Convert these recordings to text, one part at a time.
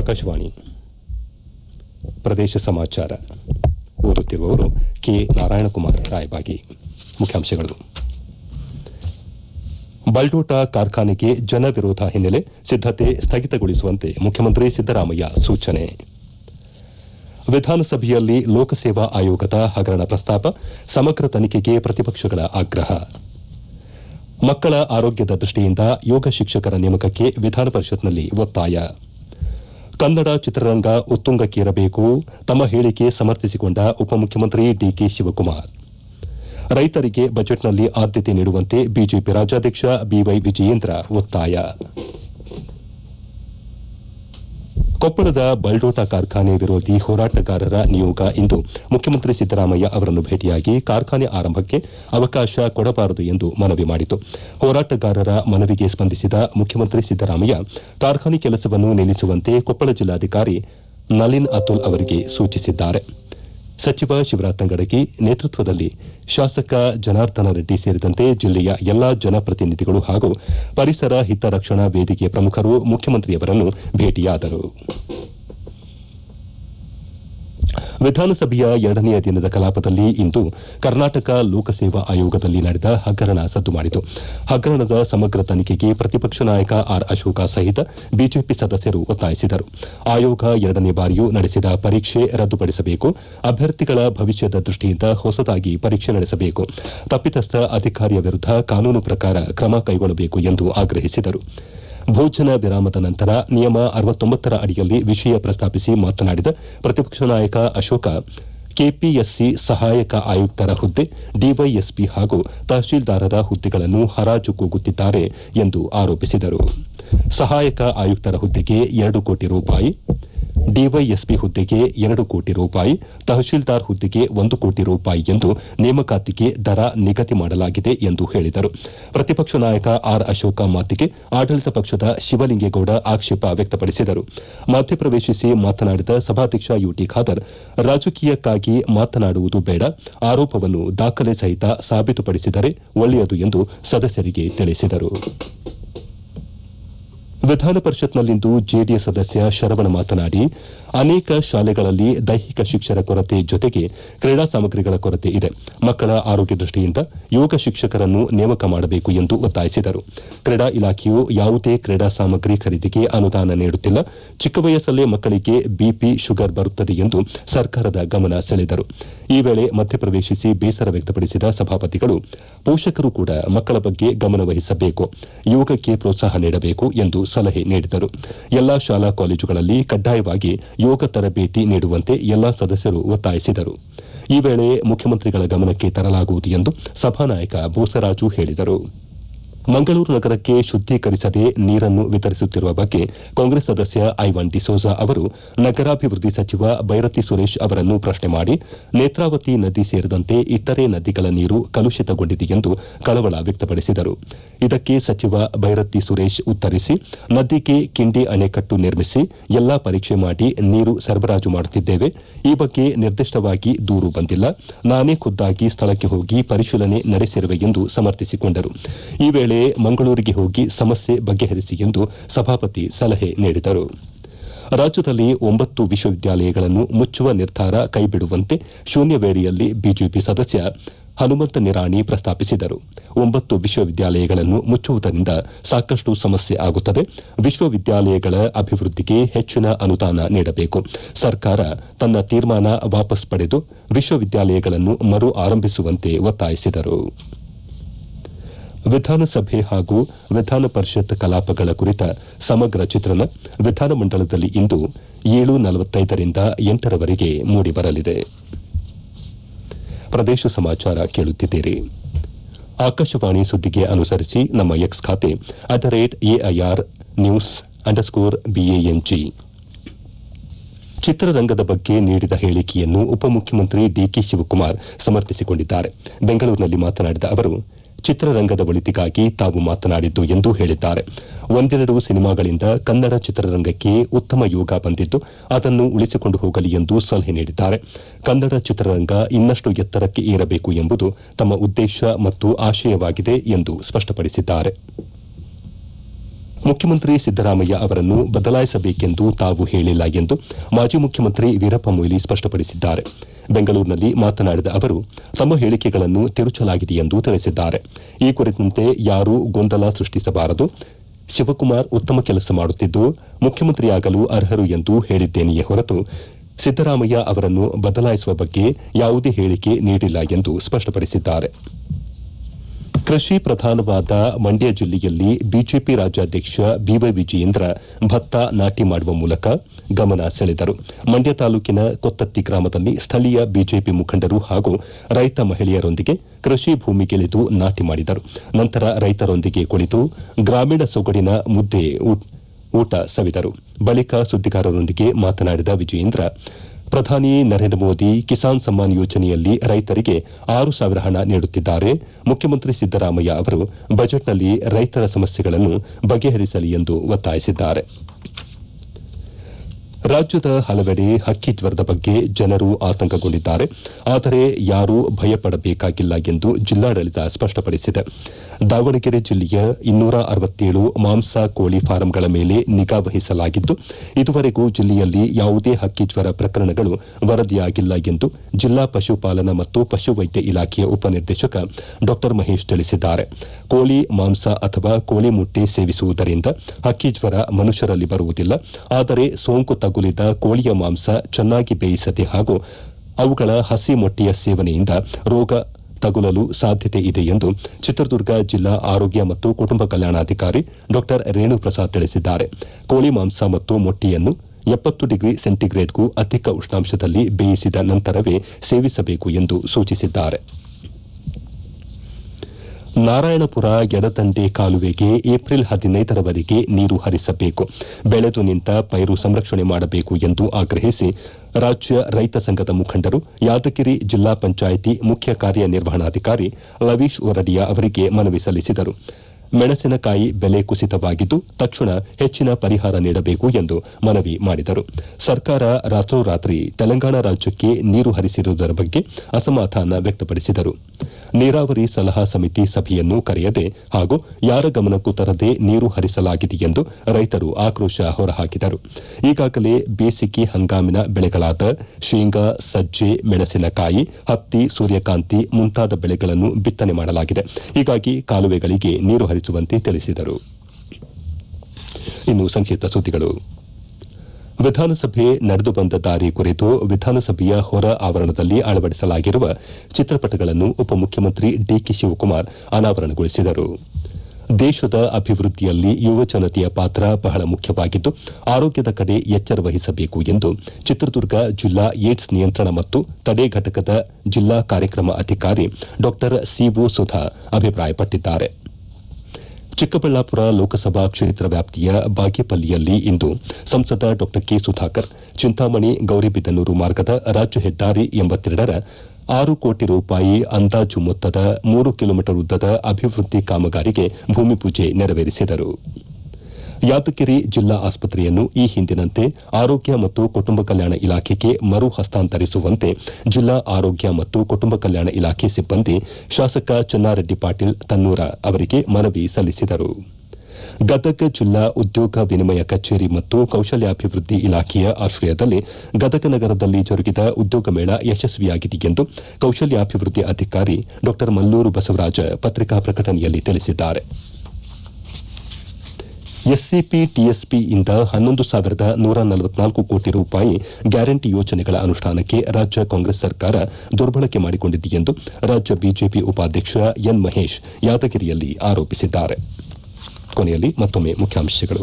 ಆಕಾಶವಾಣಿ ಪ್ರದೇಶ ಸಮಾಚಾರ ಓದುತ್ತಿರುವವರು ಕೆ ನಾರಾಯಣಕುಮಾರ್ ರಾಯಬಾಗಿ ಮುಖ್ಯಾಂಶಗಳು ಬಲ್ಡೋಟ ಕಾರ್ಖಾನೆಗೆ ಜನವಿರೋಧ ಹಿನ್ನೆಲೆ ಸಿದ್ದತೆ ಸ್ಥಗಿತಗೊಳಿಸುವಂತೆ ಮುಖ್ಯಮಂತ್ರಿ ಸಿದ್ದರಾಮಯ್ಯ ಸೂಚನೆ ವಿಧಾನಸಭೆಯಲ್ಲಿ ಲೋಕಸೇವಾ ಆಯೋಗದ ಹಗರಣ ಪ್ರಸ್ತಾಪ ಸಮಗ್ರ ತನಿಖೆಗೆ ಪ್ರತಿಪಕ್ಷಗಳ ಆಗ್ರಹ ಮಕ್ಕಳ ಆರೋಗ್ಯದ ದೃಷ್ಟಿಯಿಂದ ಯೋಗ ಶಿಕ್ಷಕರ ನೇಮಕಕ್ಕೆ ವಿಧಾನ ಪರಿಷತ್ನಲ್ಲಿ ಒತ್ತಾಯ ಕನ್ನಡ ಚಿತ್ರರಂಗ ಉತ್ತುಂಗಕ್ಕೇರಬೇಕು ತಮ್ಮ ಹೇಳಿಕೆ ಸಮರ್ಥಿಸಿಕೊಂಡ ಉಪಮುಖ್ಯಮಂತ್ರಿ ಡಿಕೆ ಶಿವಕುಮಾರ್ ರೈತರಿಗೆ ಬಜೆಟ್ನಲ್ಲಿ ಆದ್ಯತೆ ನೀಡುವಂತೆ ಬಿಜೆಪಿ ರಾಜ್ಯಾಧ್ಯಕ್ಷ ಬಿವೈ ವಿಜಯೇಂದ್ರ ಒತ್ತಾಯ ಕೊಪ್ಪಳದ ಬಲ್ಡೋಟ ಕಾರ್ಖಾನೆ ವಿರೋಧಿ ಹೋರಾಟಗಾರರ ನಿಯೋಗ ಇಂದು ಮುಖ್ಯಮಂತ್ರಿ ಸಿದ್ದರಾಮಯ್ಯ ಅವರನ್ನು ಭೇಟಿಯಾಗಿ ಕಾರ್ಖಾನೆ ಆರಂಭಕ್ಕೆ ಅವಕಾಶ ಕೊಡಬಾರದು ಎಂದು ಮನವಿ ಮಾಡಿತು ಹೋರಾಟಗಾರರ ಮನವಿಗೆ ಸ್ಪಂದಿಸಿದ ಮುಖ್ಯಮಂತ್ರಿ ಸಿದ್ದರಾಮಯ್ಯ ಕಾರ್ಖಾನೆ ಕೆಲಸವನ್ನು ನಿಲ್ಲಿಸುವಂತೆ ಕೊಪ್ಪಳ ಜಿಲ್ಲಾಧಿಕಾರಿ ನಳಿನ್ ಅತುಲ್ ಅವರಿಗೆ ಸೂಚಿಸಿದ್ದಾರೆ ಸಚಿವ ಶಿವರಾಜ್ ತಂಗಡಗಿ ನೇತೃತ್ವದಲ್ಲಿ ಶಾಸಕ ಜನಾರ್ದನ ರೆಡ್ಡಿ ಸೇರಿದಂತೆ ಜಿಲ್ಲೆಯ ಎಲ್ಲಾ ಜನಪ್ರತಿನಿಧಿಗಳು ಹಾಗೂ ಪರಿಸರ ಹಿತರಕ್ಷಣಾ ವೇದಿಕೆಯ ಪ್ರಮುಖರು ಮುಖ್ಯಮಂತ್ರಿಯವರನ್ನು ಭೇಟಿಯಾದರು ವಿಧಾನಸಭೆಯ ಎರಡನೆಯ ದಿನದ ಕಲಾಪದಲ್ಲಿ ಇಂದು ಕರ್ನಾಟಕ ಲೋಕಸೇವಾ ಆಯೋಗದಲ್ಲಿ ನಡೆದ ಹಗರಣ ಸದ್ದು ಮಾಡಿತು ಹಗರಣದ ಸಮಗ್ರ ತನಿಖೆಗೆ ಪ್ರತಿಪಕ್ಷ ನಾಯಕ ಆರ್ ಅಶೋಕ ಸಹಿತ ಬಿಜೆಪಿ ಸದಸ್ಯರು ಒತ್ತಾಯಿಸಿದರು ಆಯೋಗ ಎರಡನೇ ಬಾರಿಯೂ ನಡೆಸಿದ ಪರೀಕ್ಷೆ ರದ್ದುಪಡಿಸಬೇಕು ಅಭ್ಯರ್ಥಿಗಳ ಭವಿಷ್ಯದ ದೃಷ್ಟಿಯಿಂದ ಹೊಸದಾಗಿ ಪರೀಕ್ಷೆ ನಡೆಸಬೇಕು ತಪ್ಪಿತಸ್ಥ ಅಧಿಕಾರಿಯ ವಿರುದ್ದ ಕಾನೂನು ಪ್ರಕಾರ ಕ್ರಮ ಕೈಗೊಳ್ಳಬೇಕು ಎಂದು ಆಗ್ರಹಿಸಿದರು ಭೋಜನ ವಿರಾಮದ ನಂತರ ನಿಯಮ ರ ಅಡಿಯಲ್ಲಿ ವಿಷಯ ಪ್ರಸ್ತಾಪಿಸಿ ಮಾತನಾಡಿದ ಪ್ರತಿಪಕ್ಷ ನಾಯಕ ಅಶೋಕ ಕೆಪಿಎಸ್ಸಿ ಸಹಾಯಕ ಆಯುಕ್ತರ ಹುದ್ದೆ ಡಿವೈಎಸ್ಪಿ ಹಾಗೂ ತಹಶೀಲ್ದಾರರ ಹುದ್ದೆಗಳನ್ನು ಹರಾಜು ಕೂಗುತ್ತಿದ್ದಾರೆ ಎಂದು ಆರೋಪಿಸಿದರು ಸಹಾಯಕ ಆಯುಕ್ತರ ಹುದ್ದೆಗೆ ಎರಡು ಕೋಟಿ ರೂಪಾಯಿ ಡಿವೈಎಸ್ಪಿ ಹುದ್ದೆಗೆ ಎರಡು ಕೋಟಿ ರೂಪಾಯಿ ತಹಶೀಲ್ದಾರ್ ಹುದ್ದೆಗೆ ಒಂದು ಕೋಟಿ ರೂಪಾಯಿ ಎಂದು ನೇಮಕಾತಿಗೆ ದರ ನಿಗದಿ ಮಾಡಲಾಗಿದೆ ಎಂದು ಹೇಳಿದರು ಪ್ರತಿಪಕ್ಷ ನಾಯಕ ಆರ್ ಅಶೋಕ ಮಾತಿಗೆ ಆಡಳಿತ ಪಕ್ಷದ ಶಿವಲಿಂಗೇಗೌಡ ಆಕ್ಷೇಪ ವ್ಯಕ್ತಪಡಿಸಿದರು ಮಧ್ಯಪ್ರವೇಶಿಸಿ ಮಾತನಾಡಿದ ಸಭಾಧ್ಯಕ್ಷ ಯುಟಿ ಖಾದರ್ ರಾಜಕೀಯಕ್ಕಾಗಿ ಮಾತನಾಡುವುದು ಬೇಡ ಆರೋಪವನ್ನು ದಾಖಲೆ ಸಹಿತ ಸಾಬೀತುಪಡಿಸಿದರೆ ಒಳ್ಳೆಯದು ಎಂದು ಸದಸ್ಯರಿಗೆ ತಿಳಿಸಿದರು ವಿಧಾನ ಪರಿಷತ್ನಲ್ಲಿಂದು ಜೆಡಿಎಸ್ ಸದಸ್ಯ ಶರವಣ ಮಾತನಾಡಿ ಅನೇಕ ಶಾಲೆಗಳಲ್ಲಿ ದೈಹಿಕ ಶಿಕ್ಷಣ ಕೊರತೆ ಜೊತೆಗೆ ಕ್ರೀಡಾ ಸಾಮಗ್ರಿಗಳ ಕೊರತೆ ಇದೆ ಮಕ್ಕಳ ಆರೋಗ್ಯ ದೃಷ್ಟಿಯಿಂದ ಯೋಗ ಶಿಕ್ಷಕರನ್ನು ನೇಮಕ ಮಾಡಬೇಕು ಎಂದು ಒತ್ತಾಯಿಸಿದರು ಕ್ರೀಡಾ ಇಲಾಖೆಯು ಯಾವುದೇ ಕ್ರೀಡಾ ಸಾಮಗ್ರಿ ಖರೀದಿಗೆ ಅನುದಾನ ನೀಡುತ್ತಿಲ್ಲ ಚಿಕ್ಕ ವಯಸ್ಸಲ್ಲೇ ಮಕ್ಕಳಿಗೆ ಬಿಪಿ ಶುಗರ್ ಬರುತ್ತದೆ ಎಂದು ಸರ್ಕಾರದ ಗಮನ ಸೆಳೆದರು ಈ ವೇಳೆ ಮಧ್ಯಪ್ರವೇಶಿಸಿ ಬೇಸರ ವ್ಯಕ್ತಪಡಿಸಿದ ಸಭಾಪತಿಗಳು ಪೋಷಕರು ಕೂಡ ಮಕ್ಕಳ ಬಗ್ಗೆ ಗಮನ ವಹಿಸಬೇಕು ಯೋಗಕ್ಕೆ ಪ್ರೋತ್ಸಾಹ ನೀಡಬೇಕು ಎಂದು ಸಲಹೆ ನೀಡಿದರು ಎಲ್ಲಾ ಶಾಲಾ ಕಾಲೇಜುಗಳಲ್ಲಿ ಕಡ್ಡಾಯವಾಗಿ ಯೋಗ ತರಬೇತಿ ನೀಡುವಂತೆ ಎಲ್ಲಾ ಸದಸ್ಯರು ಒತ್ತಾಯಿಸಿದರು ಈ ವೇಳೆ ಮುಖ್ಯಮಂತ್ರಿಗಳ ಗಮನಕ್ಕೆ ತರಲಾಗುವುದು ಎಂದು ಸಭಾನಾಯಕ ಬೋಸರಾಜು ಹೇಳಿದರು ಮಂಗಳೂರು ನಗರಕ್ಕೆ ಶುದ್ದೀಕರಿಸದೆ ನೀರನ್ನು ವಿತರಿಸುತ್ತಿರುವ ಬಗ್ಗೆ ಕಾಂಗ್ರೆಸ್ ಸದಸ್ಯ ಐವನ್ ಡಿಸೋಜಾ ಅವರು ನಗರಾಭಿವೃದ್ಧಿ ಸಚಿವ ಬೈರತಿ ಸುರೇಶ್ ಅವರನ್ನು ಪ್ರಶ್ನೆ ಮಾಡಿ ನೇತ್ರಾವತಿ ನದಿ ಸೇರಿದಂತೆ ಇತರೆ ನದಿಗಳ ನೀರು ಕಲುಷಿತಗೊಂಡಿದೆ ಎಂದು ಕಳವಳ ವ್ಯಕ್ತಪಡಿಸಿದರು ಇದಕ್ಕೆ ಸಚಿವ ಬೈರತಿ ಸುರೇಶ್ ಉತ್ತರಿಸಿ ನದಿಗೆ ಕಿಂಡಿ ಅಣೆಕಟ್ಟು ನಿರ್ಮಿಸಿ ಎಲ್ಲಾ ಪರೀಕ್ಷೆ ಮಾಡಿ ನೀರು ಸರಬರಾಜು ಮಾಡುತ್ತಿದ್ದೇವೆ ಈ ಬಗ್ಗೆ ನಿರ್ದಿಷ್ಟವಾಗಿ ದೂರು ಬಂದಿಲ್ಲ ನಾನೇ ಖುದ್ದಾಗಿ ಸ್ಥಳಕ್ಕೆ ಹೋಗಿ ಪರಿಶೀಲನೆ ನಡೆಸಿರುವೆ ಎಂದು ಸಮರ್ಥಿಸಿಕೊಂಡರು ಈ ವೇಳೆ ಮಂಗಳೂರಿಗೆ ಹೋಗಿ ಸಮಸ್ಯೆ ಬಗೆಹರಿಸಿ ಎಂದು ಸಭಾಪತಿ ಸಲಹೆ ನೀಡಿದರು ರಾಜ್ಯದಲ್ಲಿ ಒಂಬತ್ತು ವಿಶ್ವವಿದ್ಯಾಲಯಗಳನ್ನು ಮುಚ್ಚುವ ನಿರ್ಧಾರ ಕೈಬಿಡುವಂತೆ ಶೂನ್ಯ ವೇಳೆಯಲ್ಲಿ ಬಿಜೆಪಿ ಸದಸ್ಯ ಹನುಮಂತ ನಿರಾಣಿ ಪ್ರಸ್ತಾಪಿಸಿದರು ಒಂಬತ್ತು ವಿಶ್ವವಿದ್ಯಾಲಯಗಳನ್ನು ಮುಚ್ಚುವುದರಿಂದ ಸಾಕಷ್ಟು ಸಮಸ್ಯೆ ಆಗುತ್ತದೆ ವಿಶ್ವವಿದ್ಯಾಲಯಗಳ ಅಭಿವೃದ್ಧಿಗೆ ಹೆಚ್ಚಿನ ಅನುದಾನ ನೀಡಬೇಕು ಸರ್ಕಾರ ತನ್ನ ತೀರ್ಮಾನ ವಾಪಸ್ ಪಡೆದು ವಿಶ್ವವಿದ್ಯಾಲಯಗಳನ್ನು ಮರು ಆರಂಭಿಸುವಂತೆ ಒತ್ತಾಯಿಸಿದರು ವಿಧಾನಸಭೆ ಹಾಗೂ ವಿಧಾನ ಪರಿಷತ್ ಕಲಾಪಗಳ ಕುರಿತ ಸಮಗ್ರ ಚಿತ್ರಣ ವಿಧಾನಮಂಡಲದಲ್ಲಿ ಇಂದು ಏಳು ನಲವತ್ತೈದರಿಂದ ಎಂಟರವರೆಗೆ ಮೂಡಿಬರಲಿದೆ ಪ್ರದೇಶ ಸಮಾಚಾರ ಕೇಳುತ್ತಿದ್ದೀರಿ ಆಕಾಶವಾಣಿ ಸುದ್ದಿಗೆ ಅನುಸರಿಸಿ ನಮ್ಮ ಎಕ್ಸ್ ಖಾತೆ at the rate AIR news underscore B A N G ಚಿತ್ರರಂಗದ ಬಗ್ಗೆ ನೀಡಿದ ಹೇಳಿಕೆಯನ್ನು ಉಪಮುಖ್ಯಮಂತ್ರಿ ಡಿಕೆ ಶಿವಕುಮಾರ್ ಸಮರ್ಥಿಸಿಕೊಂಡಿದ್ದಾರೆ ಬೆಂಗಳೂರಿನಲ್ಲಿ ಮಾತನಾಡಿದ ಅವರು ಚಿತ್ರರಂಗದ ಒಳಿತಿಗಾಗಿ ತಾವು ಮಾತನಾಡಿದ್ದು ಎಂದು ಹೇಳಿದ್ದಾರೆ ಒಂದೆರಡು ಸಿನಿಮಾಗಳಿಂದ ಕನ್ನಡ ಚಿತ್ರರಂಗಕ್ಕೆ ಉತ್ತಮ ಯೋಗ ಬಂದಿದ್ದು ಅದನ್ನು ಉಳಿಸಿಕೊಂಡು ಹೋಗಲಿ ಎಂದು ಸಲಹೆ ನೀಡಿದ್ದಾರೆ ಕನ್ನಡ ಚಿತ್ರರಂಗ ಇನ್ನಷ್ಟು ಎತ್ತರಕ್ಕೆ ಏರಬೇಕು ಎಂಬುದು ತಮ್ಮ ಉದ್ದೇಶ ಮತ್ತು ಆಶಯವಾಗಿದೆ ಎಂದು ಸ್ಪಷ್ಟಪಡಿಸಿದ್ದಾರೆ ಮುಖ್ಯಮಂತ್ರಿ ಸಿದ್ದರಾಮಯ್ಯ ಅವರನ್ನು ಬದಲಾಯಿಸಬೇಕೆಂದು ತಾವು ಹೇಳಿಲ್ಲ ಎಂದು ಮಾಜಿ ಮುಖ್ಯಮಂತ್ರಿ ವೀರಪ್ಪ ಮೊಯ್ಲಿ ಸ್ಪಷ್ಟಪಡಿಸಿದ್ದಾರೆ ಬೆಂಗಳೂರಿನಲ್ಲಿ ಮಾತನಾಡಿದ ಅವರು ತಮ್ಮ ಹೇಳಿಕೆಗಳನ್ನು ತಿರುಚಲಾಗಿದೆ ಎಂದು ತಿಳಿಸಿದ್ದಾರೆ ಈ ಕುರಿತಂತೆ ಯಾರೂ ಗೊಂದಲ ಸೃಷ್ಟಿಸಬಾರದು ಶಿವಕುಮಾರ್ ಉತ್ತಮ ಕೆಲಸ ಮಾಡುತ್ತಿದ್ದು ಮುಖ್ಯಮಂತ್ರಿಯಾಗಲು ಅರ್ಹರು ಎಂದು ಹೇಳಿದ್ದೇನೆಯೇ ಹೊರತು ಸಿದ್ದರಾಮಯ್ಯ ಅವರನ್ನು ಬದಲಾಯಿಸುವ ಬಗ್ಗೆ ಯಾವುದೇ ಹೇಳಿಕೆ ನೀಡಿಲ್ಲ ಎಂದು ಸ್ಪಷ್ಟಪಡಿಸಿದ್ದಾರೆ ಕೃಷಿ ಪ್ರಧಾನವಾದ ಮಂಡ್ಯ ಜಿಲ್ಲೆಯಲ್ಲಿ ಬಿಜೆಪಿ ರಾಜ್ಯಾಧ್ಯಕ್ಷ ಬಿವೈ ವಿಜಯೇಂದ್ರ ಭತ್ತ ನಾಟಿ ಮಾಡುವ ಮೂಲಕ ಗಮನ ಸೆಳೆದರು ಮಂಡ್ಯ ತಾಲೂಕಿನ ಕೊತ್ತತ್ತಿ ಗ್ರಾಮದಲ್ಲಿ ಸ್ಥಳೀಯ ಬಿಜೆಪಿ ಮುಖಂಡರು ಹಾಗೂ ರೈತ ಮಹಿಳೆಯರೊಂದಿಗೆ ಕೃಷಿ ಭೂಮಿಗಿಳಿದು ನಾಟಿ ಮಾಡಿದರು ನಂತರ ರೈತರೊಂದಿಗೆ ಕುಳಿತು ಗ್ರಾಮೀಣ ಸೊಗಡಿನ ಮುದ್ದೆ ಊಟ ಸವಿದರು ಬಳಿಕ ಸುದ್ದಿಗಾರರೊಂದಿಗೆ ಮಾತನಾಡಿದ ವಿಜಯೇಂದ್ರ ಪ್ರಧಾನಿ ನರೇಂದ್ರ ಮೋದಿ ಕಿಸಾನ್ ಸಮ್ಮಾನ್ ಯೋಜನೆಯಲ್ಲಿ ರೈತರಿಗೆ ಆರು ಸಾವಿರ ಹಣ ನೀಡುತ್ತಿದ್ದಾರೆ ಮುಖ್ಯಮಂತ್ರಿ ಸಿದ್ದರಾಮಯ್ಯ ಅವರು ಬಜೆಟ್ನಲ್ಲಿ ರೈತರ ಸಮಸ್ಯೆಗಳನ್ನು ಬಗೆಹರಿಸಲಿ ಎಂದು ಒತ್ತಾಯಿಸಿದ್ದಾರೆ ರಾಜ್ಯದ ಹಲವೆಡೆ ಹಕ್ಕಿ ಜ್ವರದ ಬಗ್ಗೆ ಜನರು ಆತಂಕಗೊಂಡಿದ್ದಾರೆ ಆದರೆ ಯಾರೂ ಭಯಪಡಬೇಕಾಗಿಲ್ಲ ಎಂದು ಜಿಲ್ಲಾಡಳಿತ ಸ್ಪಷ್ಟಪಡಿಸಿದೆ ದಾವಣಗೆರೆ ಜಿಲ್ಲೆಯ ಇನ್ನೂರ ಅರವತ್ತೇಳು ಮಾಂಸ ಕೋಳಿ ಫಾರಂಗಳ ಮೇಲೆ ನಿಗಾ ವಹಿಸಲಾಗಿದ್ದು ಇದುವರೆಗೂ ಜಿಲ್ಲೆಯಲ್ಲಿ ಯಾವುದೇ ಹಕ್ಕಿ ಜ್ವರ ಪ್ರಕರಣಗಳು ವರದಿಯಾಗಿಲ್ಲ ಎಂದು ಜಿಲ್ಲಾ ಪಶುಪಾಲನಾ ಮತ್ತು ಪಶುವೈದ್ಯ ಇಲಾಖೆಯ ಉಪನಿರ್ದೇಶಕ ಡಾ ಮಹೇಶ್ ತಿಳಿಸಿದ್ದಾರೆ ಕೋಳಿ ಮಾಂಸ ಅಥವಾ ಕೋಳಿ ಮುಟ್ಟೆ ಸೇವಿಸುವುದರಿಂದ ಹಕ್ಕಿ ಜ್ವರ ಮನುಷ್ಯರಲ್ಲಿ ಬರುವುದಿಲ್ಲ ಆದರೆ ಸೋಂಕು ತಗುಲಿದ ಕೋಳಿಯ ಮಾಂಸ ಚೆನ್ನಾಗಿ ಬೇಯಿಸದೆ ಹಾಗೂ ಅವುಗಳ ಹಸಿ ಮೊಟ್ಟೆಯ ಸೇವನೆಯಿಂದ ರೋಗ ತಗುಲಲು ಸಾಧ್ಯತೆ ಇದೆ ಎಂದು ಚಿತ್ರದುರ್ಗ ಜಿಲ್ಲಾ ಆರೋಗ್ಯ ಮತ್ತು ಕುಟುಂಬ ಕಲ್ಯಾಣಾಧಿಕಾರಿ ಡಾ ರೇಣುಪ್ರಸಾದ್ ತಿಳಿಸಿದ್ದಾರೆ ಕೋಳಿ ಮಾಂಸ ಮತ್ತು ಮೊಟ್ಟೆಯನ್ನು ಎಪ್ಪತ್ತು ಡಿಗ್ರಿ ಸೆಂಟಿಗ್ರೇಡ್ಗೂ ಅಧಿಕ ಉಷ್ಣಾಂಶದಲ್ಲಿ ಬೇಯಿಸಿದ ನಂತರವೇ ಸೇವಿಸಬೇಕು ಎಂದು ಸೂಚಿಸಿದ್ದಾರೆ ನಾರಾಯಣಪುರ ಎಡದಂಡೆ ಕಾಲುವೆಗೆ ಏಪ್ರಿಲ್ ಹದಿನೈದರವರೆಗೆ ನೀರು ಹರಿಸಬೇಕು ಬೆಳೆದು ನಿಂತ ಪೈರು ಸಂರಕ್ಷಣೆ ಮಾಡಬೇಕು ಎಂದು ಆಗ್ರಹಿಸಿ ರಾಜ್ಯ ರೈತ ಸಂಘದ ಮುಖಂಡರು ಯಾದಗಿರಿ ಜಿಲ್ಲಾ ಪಂಚಾಯಿತಿ ಮುಖ್ಯ ಕಾರ್ಯನಿರ್ವಹಣಾಧಿಕಾರಿ ಲವೀಶ್ ಒರಡಿಯಾ ಅವರಿಗೆ ಮನವಿ ಸಲ್ಲಿಸಿದರು ಮೆಣಸಿನಕಾಯಿ ಬೆಲೆ ಕುಸಿತವಾಗಿದ್ದು ತಕ್ಷಣ ಹೆಚ್ಚಿನ ಪರಿಹಾರ ನೀಡಬೇಕು ಎಂದು ಮನವಿ ಮಾಡಿದರು ಸರ್ಕಾರ ರಾತ್ರೋರಾತ್ರಿ ತೆಲಂಗಾಣ ರಾಜ್ಯಕ್ಕೆ ನೀರು ಹರಿಸಿರುವುದರ ಬಗ್ಗೆ ಅಸಮಾಧಾನ ವ್ಯಕ್ತಪಡಿಸಿದರು ನೀರಾವರಿ ಸಲಹಾ ಸಮಿತಿ ಸಭೆಯನ್ನು ಕರೆಯದೆ ಹಾಗೂ ಯಾರ ಗಮನಕ್ಕೂ ತರದೆ ನೀರು ಹರಿಸಲಾಗಿದೆ ಎಂದು ರೈತರು ಆಕ್ರೋಶ ಹೊರಹಾಕಿದರು ಈಗಾಗಲೇ ಬೇಸಿಗೆ ಹಂಗಾಮಿನ ಬೆಳೆಗಳಾದ ಶೇಂಗಾ ಸಜ್ಜೆ ಮೆಣಸಿನಕಾಯಿ ಹತ್ತಿ ಸೂರ್ಯಕಾಂತಿ ಮುಂತಾದ ಬೆಳೆಗಳನ್ನು ಬಿತ್ತನೆ ಮಾಡಲಾಗಿದೆ ಹೀಗಾಗಿ ಕಾಲುವೆಗಳಿಗೆ ನೀರು ಹರಿಸುವಂತೆ ತಿಳಿಸಿದರು ಇನ್ನು ಸಂಕ್ಷಿಪ್ತ ಸುದ್ದಿಗಳು ವಿಧಾನಸಭೆ ನಡೆದು ಬಂದ ದಾರಿ ಕುರಿತು ವಿಧಾನಸಭೆಯ ಹೊರ ಆವರಣದಲ್ಲಿ ಅಳವಡಿಸಲಾಗಿರುವ ಚಿತ್ರಪಟಗಳನ್ನು ಉಪಮುಖ್ಯಮಂತ್ರಿ ಡಿಕೆ ಶಿವಕುಮಾರ್ ಅನಾವರಣಗೊಳಿಸಿದರು ದೇಶದ ಅಭಿವೃದ್ಧಿಯಲ್ಲಿ ಯುವ ಜನತೆಯ ಪಾತ್ರ ಬಹಳ ಮುಖ್ಯವಾಗಿದ್ದು ಆರೋಗ್ಯದ ಕಡೆ ಎಚ್ಚರ ವಹಿಸಬೇಕು ಎಂದು ಚಿತ್ರದುರ್ಗ ಜಿಲ್ಲಾ ಏಡ್ಸ್ ನಿಯಂತ್ರಣ ಮತ್ತು ತಡೆ ಘಟಕದ ಜಿಲ್ಲಾ ಕಾರ್ಯಕ್ರಮ ಅಧಿಕಾರಿ ಡಾ ಸಿಒ ಸುಧಾ ಅಭಿಪ್ರಾಯಪಟ್ಟಿದ್ದಾರೆ ಚಿಕ್ಕಬಳ್ಳಾಪುರ ಲೋಕಸಭಾ ಕ್ಷೇತ್ರ ವ್ಯಾಪ್ತಿಯ ಬಾಗೇಪಲ್ಲಿಯಲ್ಲಿ ಇಂದು ಸಂಸದ ಡಾ ಕೆ ಸುಧಾಕರ್ ಚಿಂತಾಮಣಿ ಗೌರಿಬಿದನೂರು ಮಾರ್ಗದ ರಾಜ್ಯ ಹೆದ್ದಾರಿ ಎಂಬತ್ತೆರಡರ ಆರು ಕೋಟಿ ರೂಪಾಯಿ ಅಂದಾಜು ಮೊತ್ತದ ಮೂರು ಕಿಲೋಮೀಟರ್ ಉದ್ದದ ಅಭಿವೃದ್ಧಿ ಕಾಮಗಾರಿಗೆ ಭೂಮಿ ಪೂಜೆ ನೆರವೇರಿಸಿದರು ಯಾದಗಿರಿ ಜಿಲ್ಲಾ ಆಸ್ಪತ್ರೆಯನ್ನು ಈ ಹಿಂದಿನಂತೆ ಆರೋಗ್ಯ ಮತ್ತು ಕುಟುಂಬ ಕಲ್ಯಾಣ ಇಲಾಖೆಗೆ ಮರು ಹಸ್ತಾಂತರಿಸುವಂತೆ ಜಿಲ್ಲಾ ಆರೋಗ್ಯ ಮತ್ತು ಕುಟುಂಬ ಕಲ್ಯಾಣ ಇಲಾಖೆ ಸಿಬ್ಬಂದಿ ಶಾಸಕ ಚೆನ್ನಾರೆಡ್ಡಿ ಪಾಟೀಲ್ ತನ್ನೂರ ಅವರಿಗೆ ಮನವಿ ಸಲ್ಲಿಸಿದರು ಗದಗ ಜಿಲ್ಲಾ ಉದ್ಯೋಗ ವಿನಿಮಯ ಕಚೇರಿ ಮತ್ತು ಕೌಶಲ್ಯಾಭಿವೃದ್ಧಿ ಇಲಾಖೆಯ ಆಶ್ರಯದಲ್ಲಿ ಗದಗ ನಗರದಲ್ಲಿ ಜರುಗಿದ ಉದ್ಯೋಗ ಮೇಳ ಯಶಸ್ವಿಯಾಗಿದೆ ಎಂದು ಕೌಶಲ್ಯಾಭಿವೃದ್ಧಿ ಅಧಿಕಾರಿ ಡಾ ಮಲ್ಲೂರು ಬಸವರಾಜ ಪತ್ರಿಕಾ ಪ್ರಕಟಣೆಯಲ್ಲಿ ತಿಳಿಸಿದ್ದಾರೆ ಎಸ್ಸಿಪಿ ಟಿಎಸ್ಪಿಯಿಂದ ಹನ್ನೊಂದು ಸಾವಿರದ ನೂರ ನಲವತ್ನಾಲ್ಕು ಕೋಟಿ ರೂಪಾಯಿ ಗ್ಯಾರಂಟಿ ಯೋಜನೆಗಳ ಅನುಷ್ಠಾನಕ್ಕೆ ರಾಜ್ಯ ಕಾಂಗ್ರೆಸ್ ಸರ್ಕಾರ ದುರ್ಬಳಕೆ ಮಾಡಿಕೊಂಡಿದೆ ಎಂದು ರಾಜ್ಯ ಬಿಜೆಪಿ ಉಪಾಧ್ಯಕ್ಷ ಎನ್ ಮಹೇಶ್ ಯಾದಗಿರಿಯಲ್ಲಿ ಆರೋಪಿಸಿದ್ದಾರೆ ಕೊನೆಯಲ್ಲಿ ಮತ್ತೊಮ್ಮೆ ಮುಖ್ಯಾಂಶಗಳು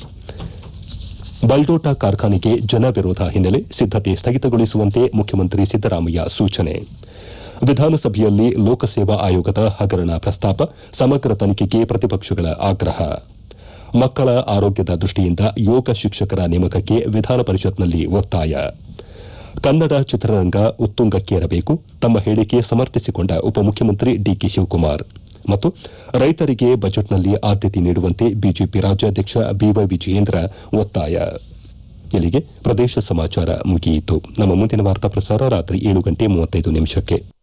ಬಲ್ಡೋಟಾ ಕಾರ್ಖಾನೆಗೆ ಜನ ವಿರೋಧ ಹಿನ್ನೆಲೆ ಸಿದ್ದತೆ ಸ್ಥಗಿತಗೊಳಿಸುವಂತೆ ಮುಖ್ಯಮಂತ್ರಿ ಸಿದ್ದರಾಮಯ್ಯ ಸೂಚನೆ ವಿಧಾನಸಭೆಯಲ್ಲಿ ಲೋಕಸೇವಾ ಆಯೋಗದ ಹಗರಣ ಪ್ರಸ್ತಾಪ ಸಮಗ್ರ ತನಿಖೆಗೆ ಪ್ರತಿಪಕ್ಷಗಳ ಆಗ್ರಹ ಮಕ್ಕಳ ಆರೋಗ್ಯದ ದೃಷ್ಟಿಯಿಂದ ಯೋಗ ಶಿಕ್ಷಕರ ನೇಮಕಕ್ಕೆ ವಿಧಾನ ಪರಿಷತ್ನಲ್ಲಿ ಒತ್ತಾಯ ಕನ್ನಡ ಚಿತ್ರರಂಗ ಉತ್ತುಂಗಕ್ಕೇರಬೇಕು ತಮ್ಮ ಹೇಳಿಕೆ ಸಮರ್ಥಿಸಿಕೊಂಡ ಉಪಮುಖ್ಯಮಂತ್ರಿ ಡಿಕೆ ಶಿವಕುಮಾರ್ ಮತ್ತು ರೈತರಿಗೆ ಬಜೆಟ್ನಲ್ಲಿ ಆದ್ಯತೆ ನೀಡುವಂತೆ ಬಿಜೆಪಿ ರಾಜ್ಯಾಧ್ಯಕ್ಷ ಬಿವೈ ವಿಜಯೇಂದ್ರ ಒತ್ತಾಯ ಇಲ್ಲಿಗೆ ಪ್ರದೇಶ ಸಮಾಚಾರ ಮುಗಿಯಿತು ನಮ್ಮ ಮುಂದಿನ ವಾರ್ತಾ ಪ್ರಸಾರ ರಾತ್ರಿ ಏಳು ಗಂಟೆ ಮೂವತ್ತೈದು ನಿಮಿಷಕ್ಕೆ